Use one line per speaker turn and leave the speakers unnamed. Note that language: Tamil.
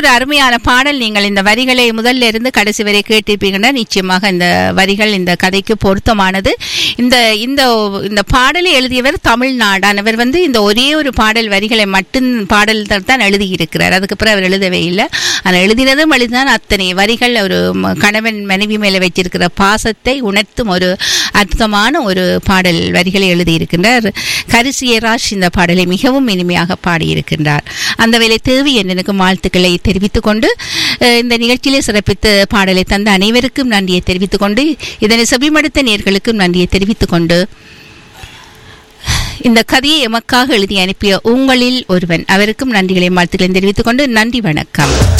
அருமையான பாடல் நீங்கள் இந்த வரிகளை முதல்ல இருந்து கடைசி வரை கேட்டிருப்பீங்கன்னா நிச்சயமாக இந்த வரிகள் இந்த கதைக்கு பொருத்தமானது இந்த இந்த இந்த பாடலை எழுதியவர் தமிழ்நாடானவர் வந்து இந்த ஒரே ஒரு பாடல் வரிகளை மட்டும் பாடல் தான் எழுதியிருக்கிறார் அதுக்கப்புறம் அவர் எழுதவே இல்லை ஆனால் எழுதினதும் எழுதினான் அத்தனை வரிகள் ஒரு ம- கணவன் மனைவி மேலே வச்சிருக்கிற பாசத்தை உணர்த்தும் ஒரு அற்புதமான ஒரு பாடல் வரிகளை எழுதியிருக்கின்றார் கரிசியராஜ் இந்த பாடலை மிகவும் இனிமையாக பாடியிருக்கின்றார் அந்த வேலை தேவி எனக்கு வாழ்த்துக்களை தெரிவித்துக் கொண்டு அஹ், இந்த நிகழ்ச்சியிலே சிறப்பித்து பாடலை தந்த அனைவருக்கும் நன்றியை தெரிவித்துக் கொண்டு இதனை செவிமடுத்த நேர்களுக்கும் நன்றியை தெரிவித்துக் கொண்டு இந்த கதையை எமக்காக எழுதி அனுப்பிய உங்களில் ஒருவன் அவருக்கும் நன்றிகளை வாழ்த்துக்களை தெரிவித்துக் கொண்டு நன்றி வணக்கம்